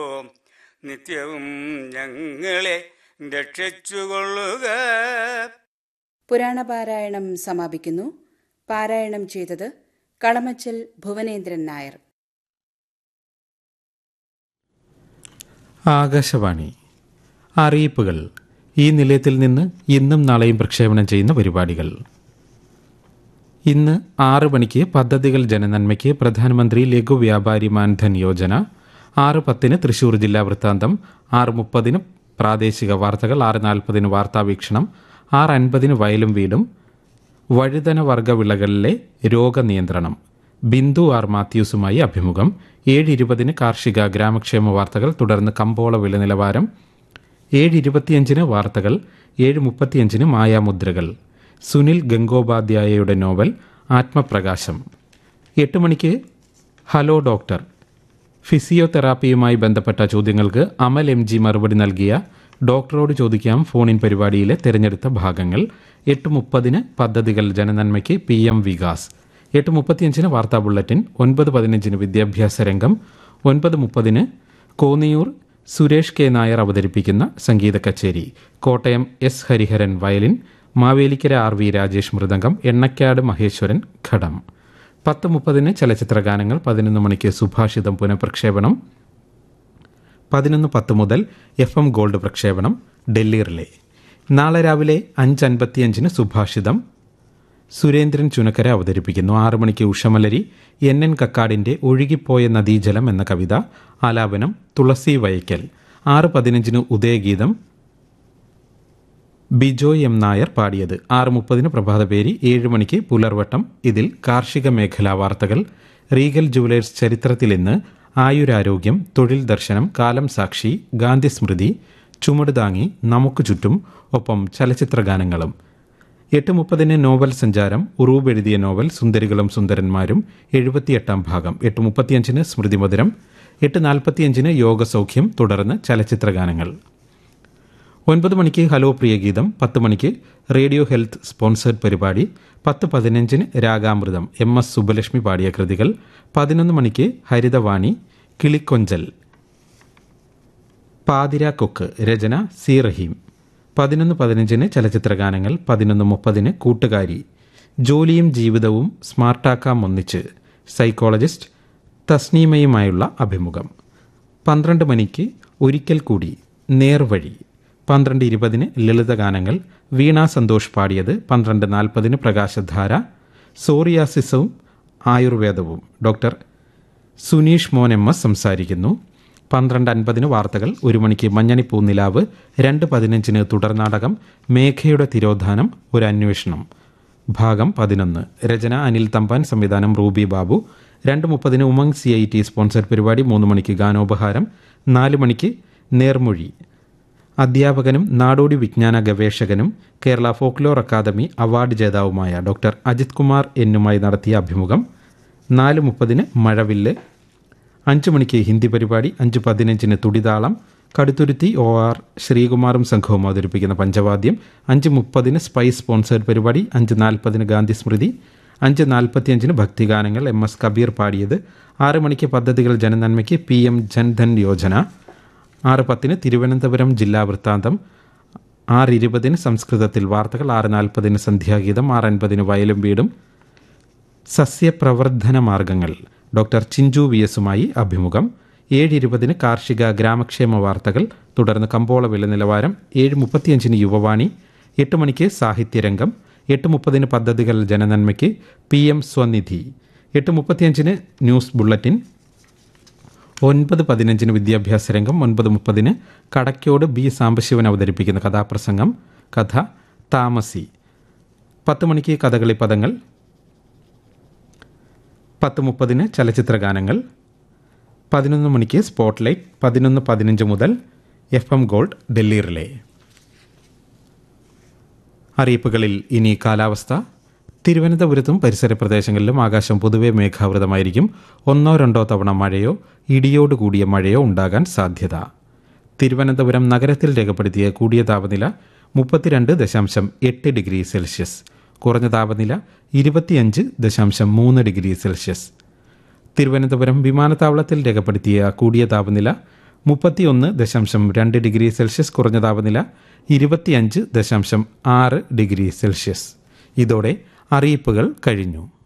നിത്യവും ഞങ്ങളെ രക്ഷിച്ചുകൊള്ളുക പുരാണപാരായണം സമാപിക്കുന്നു പാരായണം ചെയ്തത് കളമച്ചൽ ഭുവനേന്ദ്രൻ നായർ ആകാശവാണി അറിയിപ്പുകൾ ഈ നിലയത്തിൽ നിന്ന് ഇന്നും നാളെയും പ്രക്ഷേപണം ചെയ്യുന്ന പരിപാടികൾ ഇന്ന് ആറ് മണിക്ക് പദ്ധതികൾ ജനനന്മയ്ക്ക് പ്രധാനമന്ത്രി ലഘു വ്യാപാരി മാൻധൻ യോജന ആറ് പത്തിന് തൃശൂർ ജില്ലാ വൃത്താന്തം ആറ് മുപ്പതിന് പ്രാദേശിക വാർത്തകൾ ആറ് നാൽപ്പതിന് വാർത്താവീക്ഷണം ആറ് അൻപതിന് വയലും വീടും വഴുതന വർഗ വിളകളിലെ രോഗനിയന്ത്രണം ബിന്ദു ആർ മാത്യൂസുമായി അഭിമുഖം ഏഴ് ഇരുപതിന് കാർഷിക ഗ്രാമക്ഷേമ വാർത്തകൾ തുടർന്ന് കമ്പോള വില നിലവാരം ഏഴ് ഇരുപത്തിയഞ്ചിന് വാർത്തകൾ ഏഴ് മുപ്പത്തിയഞ്ചിന് മായാമുദ്രകൾ സുനിൽ ഗംഗോപാധ്യായയുടെ നോവൽ ആത്മപ്രകാശം എട്ട് മണിക്ക് ഹലോ ഡോക്ടർ ഫിസിയോതെറാപ്പിയുമായി ബന്ധപ്പെട്ട ചോദ്യങ്ങൾക്ക് അമൽ എം ജി മറുപടി നൽകിയ ഡോക്ടറോട് ചോദിക്കാം ഫോണിൻ പരിപാടിയിലെ തിരഞ്ഞെടുത്ത ഭാഗങ്ങൾ എട്ട് മുപ്പതിന് പദ്ധതികൾ ജനനന്മയ്ക്ക് പി എം വികാസ് എട്ട് മുപ്പത്തിയഞ്ചിന് വാർത്താ ബുള്ളറ്റിൻ ഒൻപത് പതിനഞ്ചിന് വിദ്യാഭ്യാസ രംഗം ഒൻപത് മുപ്പതിന് കോന്നിയൂർ സുരേഷ് കെ നായർ അവതരിപ്പിക്കുന്ന സംഗീത കച്ചേരി Kottayam S Hariharan violin Mavelikkara R V Rajesh മൃദംഗം എണ്ണക്കാട് മഹേശ്വരൻ ഘടം പത്ത് മുപ്പതിന് ചലച്ചിത്ര ഗാനങ്ങൾ പതിനൊന്ന് മണിക്ക് സുഭാഷിതം പുനഃപ്രക്ഷേപണം പതിനൊന്ന് പത്ത് മുതൽ എഫ് എം ഗോൾഡ് പ്രക്ഷേപണം ഡൽഹി റിലേ നാളെ രാവിലെ അഞ്ച് അൻപത്തിയഞ്ചിന് സുഭാഷിതം സുരേന്ദ്രൻ ചുനക്കര അവതരിപ്പിക്കുന്നു ആറു മണിക്ക് ഉഷമലരി എൻ എൻ കക്കാടിന്റെ ഒഴുകിപ്പോയ നദീജലം എന്ന കവിത ആലാപനം തുളസി വയക്കൽ ആറ് പതിനഞ്ചിന് ഉദയഗീതം ബിജോയ് എം നായർ പാടിയത് ആറ് മുപ്പതിന് പ്രഭാതപേരി ഏഴ് മണിക്ക് പുലർവട്ടം ഇതിൽ കാർഷിക മേഖലാ വാർത്തകൾ റീഗൽ ജുവലേഴ്സ് ചരിത്രത്തിൽ ഇന്ന് ആയുരാരോഗ്യം തൊഴിൽ ദർശനം കാലം സാക്ഷി ഗാന്ധി സ്മൃതി ചുമട് താങ്ങി നമുക്ക് ചുറ്റും ഒപ്പം ചലച്ചിത്ര ഗാനങ്ങളും എട്ട് മുപ്പതിന് നോവൽ സഞ്ചാരം ഉറൂബ് എഴുതിയ നോവൽ സുന്ദരികളും സുന്ദരന്മാരും എഴുപത്തിയെട്ടാം ഭാഗം എട്ട് മുപ്പത്തിയഞ്ചിന് സ്മൃതിമധുരം എട്ട് നാൽപ്പത്തിയഞ്ചിന് യോഗസൗഖ്യം തുടർന്ന് ചലച്ചിത്ര ഗാനങ്ങൾ ഒൻപത് മണിക്ക് ഹലോ പ്രിയ ഗീതം പത്ത് മണിക്ക് റേഡിയോ ഹെൽത്ത് സ്പോൺസേഡ് പരിപാടി പത്ത് പതിനഞ്ചിന് രാഗാമൃതം എം എസ് സുബ്ബലക്ഷ്മി പാടിയ കൃതികൾ പതിനൊന്ന് മണിക്ക് ഹരിതവാണി കിളിക്കൊഞ്ചൽ പാതിരാക്കൊക്ക് രചന സി റഹീം പതിനൊന്ന് പതിനഞ്ചിന് ചലച്ചിത്ര ഗാനങ്ങൾ പതിനൊന്ന് മുപ്പതിന് കൂട്ടുകാരി ജോലിയും ജീവിതവും സ്മാർട്ടാക്കാം ഒന്നിച്ച് സൈക്കോളജിസ്റ്റ് തസ്നീമയുമായുള്ള അഭിമുഖം പന്ത്രണ്ട് മണിക്ക് ഒരിക്കൽ കൂടി നേർവഴി പന്ത്രണ്ട് ഇരുപതിന് ലളിതഗാനങ്ങൾ വീണ സന്തോഷ് പാടിയത് പന്ത്രണ്ട് നാൽപ്പതിന് പ്രകാശധാര സോറിയാസിസവും ആയുർവേദവും ഡോക്ടർ സുനീഷ് മോൻ എം എസ് സംസാരിക്കുന്നു പന്ത്രണ്ട് അൻപതിന് വാർത്തകൾ ഒരു മണിക്ക് മഞ്ഞണി പൂനിലാവ് രണ്ട് പതിനഞ്ചിന് തുടർനാടകം മേഘയുടെ തിരോധാനം ഒരു അന്വേഷണം ഭാഗം പതിനൊന്ന് രചന അനിൽ തമ്പാൻ സംവിധാനം റൂബി ബാബു രണ്ട് മുപ്പതിന് Umang C I T sponsor പരിപാടി മൂന്ന് മണിക്ക് ഗാനോപഹാരം നാല് മണിക്ക് നേർമൊഴി അധ്യാപകനും നാടോടി വിജ്ഞാന ഗവേഷകനും കേരള ഫോക്ലോർ അക്കാദമി അവാർഡ് ജേതാവുമായ ഡോക്ടർ അജിത് കുമാർ എന്നുമായി നടത്തിയ അഭിമുഖം നാല് മുപ്പതിന് മഴവില്ല് അഞ്ച് മണിക്ക് ഹിന്ദി പരിപാടി അഞ്ച് പതിനഞ്ചിന് തുടിതാളം കടുത്തുരുത്തി ഒ ആർ ശ്രീകുമാറും സംഘവും അവതരിപ്പിക്കുന്ന പഞ്ചവാദ്യം അഞ്ച് മുപ്പതിന് സ്പൈസ് സ്പോൺസേഡ് പരിപാടി അഞ്ച് നാൽപ്പതിന് ഗാന്ധി സ്മൃതി അഞ്ച് നാൽപ്പത്തിയഞ്ചിന് ഭക്തിഗാനങ്ങൾ എം എസ് കബീർ പാടിയത് ആറ് മണിക്ക് പദ്ധതികൾ ജനനന്മയ്ക്ക് പി എം ജൻധൻ യോജന ആറ് പത്തിന് തിരുവനന്തപുരം ജില്ലാ വൃത്താന്തം ആറ് ഇരുപതിന് സംസ്കൃതത്തിൽ വാർത്തകൾ ആറ് നാൽപ്പതിന് സന്ധ്യാഗീതം ആറ് അൻപതിന് വയലും വീടും സസ്യപ്രവർദ്ധന മാർഗങ്ങൾ ഡോക്ടർ ചിഞ്ചു വി എസുമായി അഭിമുഖം ഏഴ് ഇരുപതിന് കാർഷിക ഗ്രാമക്ഷേമ വാർത്തകൾ തുടർന്ന് കമ്പോള വില നിലവാരം ഏഴ് മുപ്പത്തിയഞ്ചിന് യുവവാണി എട്ട് മണിക്ക് സാഹിത്യരംഗം എട്ട് മുപ്പതിന് പദ്ധതികൾ ജനനന്മയ്ക്ക് പി എം സ്വനിധി എട്ട് മുപ്പത്തിയഞ്ചിന് ന്യൂസ് ബുള്ളറ്റിൻ ഒൻപത് പതിനഞ്ചിന് വിദ്യാഭ്യാസ രംഗം ഒൻപത് മുപ്പതിന് കടക്കോട് ബി സാംബശിവൻ അവതരിപ്പിക്കുന്ന കഥാപ്രസംഗം കഥ താമസി പത്ത് മണിക്ക് കഥകളി പദങ്ങൾ പത്ത് മുപ്പതിന് ചലച്ചിത്ര ഗാനങ്ങൾ പതിനൊന്ന് മണിക്ക് സ്പോട്ട്ലൈറ്റ് പതിനൊന്ന് പതിനഞ്ച് മുതൽ F M gold Delhi relay അറിയിപ്പുകളിൽ ഇനി കാലാവസ്ഥ തിരുവനന്തപുരത്തും പരിസര പ്രദേശങ്ങളിലും ആകാശം പൊതുവെ മേഘാവൃതമായിരിക്കും ഒന്നോ രണ്ടോ തവണ മഴയോ ഇടിയോട് കൂടിയ മഴയോ ഉണ്ടാകാൻ സാധ്യത തിരുവനന്തപുരം നഗരത്തിൽ രേഖപ്പെടുത്തിയ കൂടിയ താപനില മുപ്പത്തിരണ്ട് ദശാംശം എട്ട് ഡിഗ്രി സെൽഷ്യസ് കുറഞ്ഞ താപനില ഇരുപത്തിയഞ്ച് ദശാംശം മൂന്ന് ഡിഗ്രി സെൽഷ്യസ് തിരുവനന്തപുരം വിമാനത്താവളത്തിൽ രേഖപ്പെടുത്തിയ കൂടിയ താപനില മുപ്പത്തിയൊന്ന് ദശാംശം രണ്ട് ഡിഗ്രി സെൽഷ്യസ് കുറഞ്ഞ താപനില ഇരുപത്തിയഞ്ച് ദശാംശം ആറ് ഡിഗ്രി സെൽഷ്യസ് ഇതോടെ അറിയിപ്പുകൾ കഴിഞ്ഞു